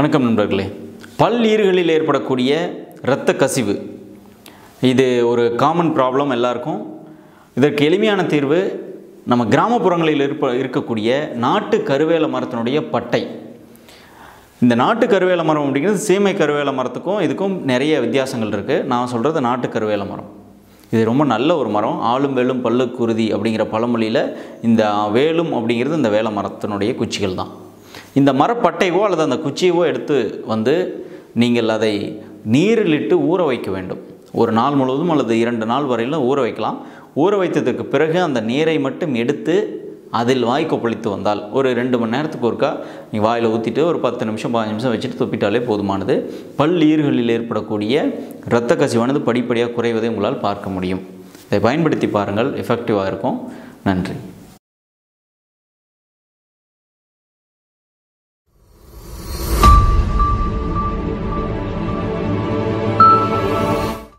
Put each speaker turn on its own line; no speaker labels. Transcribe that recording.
வணக்கம் நண்பர்களே பல்லீறுகளில் ஏற்படக்கூடிய இரத்த கசிவு இது ஒரு காமன் ப்ராப்ளம் எல்லாருக்கும் இதற்கு எளிமையான தீர்வு நம்ம கிராமப்புறங்களில் இருப்ப இருக்கக்கூடிய நாட்டு கருவேல மரத்தினுடைய பட்டை இந்த நாட்டு கருவேல மரம் அப்படிங்கிறது சீமை கருவேல மரத்துக்கும் இதுக்கும் நிறைய வித்தியாசங்கள் இருக்குது நான் சொல்கிறது நாட்டு கருவேல மரம் இது ரொம்ப நல்ல ஒரு மரம் ஆளும் வேலும் பல்லுக்குருதி அப்படிங்கிற பழமொழியில் இந்த வேலும் அப்படிங்கிறது இந்த வேல மரத்தினுடைய குச்சிகள் தான் இந்த மரப்பட்டையவோ அல்லது அந்த குச்சியவோ எடுத்து வந்து நீங்கள் அதை நீரிலிட்டு ஊற வைக்க வேண்டும் ஒரு நாள் முழுவதும் அல்லது இரண்டு நாள் வரையிலும் ஊற வைக்கலாம் ஊற வைத்ததுக்கு பிறகு அந்த நீரை மட்டும் எடுத்து அதில் வாய் கொப்பளித்து வந்தால் ஒரு ரெண்டு மணி நேரத்துக்கு ஒருக்கா நீங்கள் வாயில் ஊற்றிட்டு ஒரு பத்து நிமிஷம் பதினஞ்சு நிமிஷம் வச்சுட்டு துப்பிட்டாலே போதுமானது பல் ஈறுகளில் ஏற்படக்கூடிய இரத்த கசிவானது படிப்படியாக குறைவதை உங்களால் பார்க்க முடியும் இதை பயன்படுத்தி பாருங்கள் எஃபெக்டிவாக இருக்கும் நன்றி